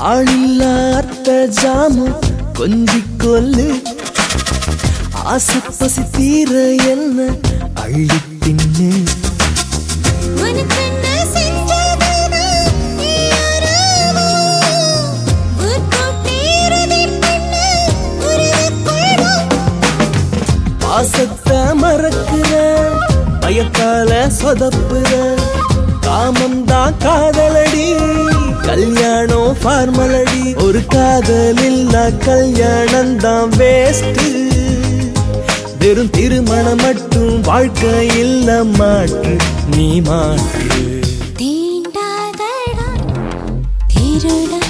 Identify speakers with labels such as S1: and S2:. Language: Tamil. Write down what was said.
S1: ஆளில்லா அர்த்த ஜாமு கொஞ்சி கொல்லு ஆசை பசி தீர என்ன அள்ளி தின்னு
S2: உனக்கு என்ன செஞ்சதுனா நீ யாரோ ஊர்கோட்டை இறுதி பெண்ணு உருது கொள்வோம்
S1: பாசத்தை மறக்கிற பயத்தால சொதப்புற காமம் தான் காதலடி கல்யாணம் ஃபார்மலடி ஒரு காதல் இல்ல கல்யாணம் தான் வேஸ்ட் வெறும் திருமணம் மட்டும் வாழ்க்கை இல்ல மாற்று நீ மாற்று
S2: தீண்டாதடா திருடா